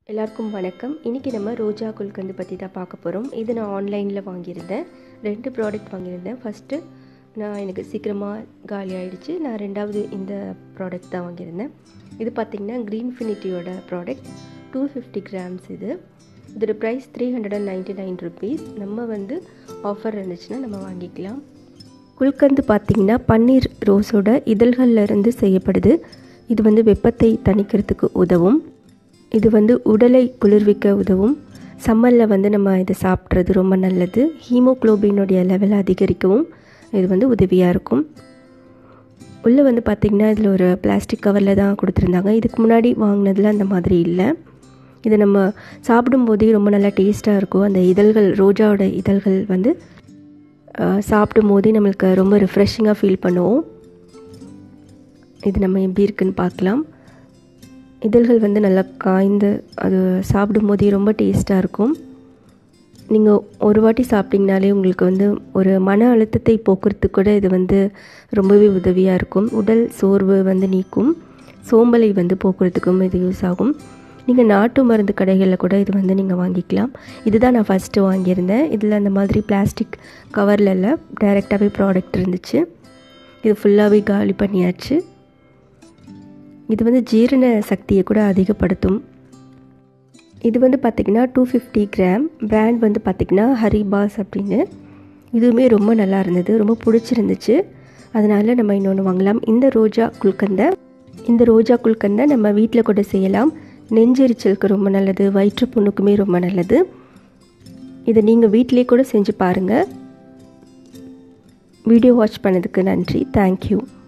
எல்லாருக்கும் வணக்கம் இன்றைக்கி நம்ம ரோஜா குல்கந்து பற்றி தான் பார்க்க போகிறோம் இது நான் ஆன்லைனில் வாங்கியிருந்தேன் ரெண்டு ப்ராடக்ட் வாங்கியிருந்தேன் ஃபஸ்ட்டு நான் எனக்கு சீக்கிரமாக காலி ஆகிடுச்சு நான் ரெண்டாவது இந்த ப்ராடக்ட் தான் வாங்கியிருந்தேன் இது பார்த்திங்கன்னா க்ரீன்ஃபினிட்டியோட ப்ராடக்ட் டூ ஃபிஃப்டி கிராம்ஸ் இது இதோட price three hundred and ninety nine rupees நம்ம வந்து ஆஃபர் இருந்துச்சுன்னா நம்ம வாங்கிக்கலாம் குல்கந்து பார்த்திங்கன்னா பன்னீர் ரோஸோட இதழ்களில் இருந்து செய்யப்படுது இது வந்து வெப்பத்தை தணிக்கிறதுக்கு உதவும் இது வந்து உடலை குளிர்விக்க உதவும் சம்மரில் வந்து நம்ம இதை சாப்பிட்றது ரொம்ப நல்லது ஹீமோக்ளோபினுடைய லெவல் அதிகரிக்கவும் இது வந்து உதவியாக இருக்கும் உள்ளே வந்து பார்த்திங்கன்னா இதில் ஒரு பிளாஸ்டிக் கவரில் தான் கொடுத்துருந்தாங்க இதுக்கு முன்னாடி வாங்கினதில் அந்த மாதிரி இல்லை இதை நம்ம சாப்பிடும்போதே ரொம்ப நல்லா டேஸ்ட்டாக இருக்கும் அந்த இதழ்கள் ரோஜாவோட இதழ்கள் வந்து சாப்பிடும் போதே நம்மளுக்கு ரொம்ப ரிஃப்ரெஷிங்காக ஃபீல் பண்ணுவோம் இது நம்ம எப்படி இருக்குன்னு பார்க்கலாம் இதழ்கள் வந்து நல்லா காய்ந்து அது சாப்பிடும் போதே ரொம்ப டேஸ்ட்டாக இருக்கும் நீங்கள் ஒரு வாட்டி சாப்பிட்டிங்கனாலே உங்களுக்கு வந்து ஒரு மன அழுத்தத்தை போக்குறதுக்கு கூட இது வந்து ரொம்பவே உதவியாக இருக்கும் உடல் சோர்வு வந்து நீக்கும் சோம்பலை வந்து போக்குறதுக்கும் இது யூஸ் ஆகும் நீங்கள் நாட்டு மருந்து கடைகளில் கூட இது வந்து நீங்கள் வாங்கிக்கலாம் இதுதான் நான் ஃபஸ்ட்டு வாங்கியிருந்தேன் இதில் அந்த மாதிரி பிளாஸ்டிக் கவரில் இல்லை டைரெக்டாகவே ப்ராடக்ட் இருந்துச்சு இது ஃபுல்லாகவே காலி பண்ணியாச்சு இது வந்து ஜீரண சக்தியை கூட அதிகப்படுத்தும் இது வந்து பார்த்திங்கன்னா டூ ஃபிஃப்டி கிராம் பிராண்ட் வந்து பார்த்திங்கன்னா ஹரிபாஸ் அப்படின்னு இதுவுமே ரொம்ப நல்லா இருந்தது ரொம்ப பிடிச்சிருந்துச்சு அதனால் நம்ம இன்னொன்று வாங்கலாம் இந்த ரோஜா குல்கந்தை இந்த ரோஜா குல்கந்தை நம்ம வீட்டில் கூட செய்யலாம் நெஞ்செரிச்சலுக்கு ரொம்ப நல்லது வயிற்றுப்புண்ணுக்குமே ரொம்ப நல்லது இதை நீங்கள் வீட்டிலே கூட செஞ்சு பாருங்கள் வீடியோ வாட்ச் பண்ணதுக்கு நன்றி தேங்க்யூ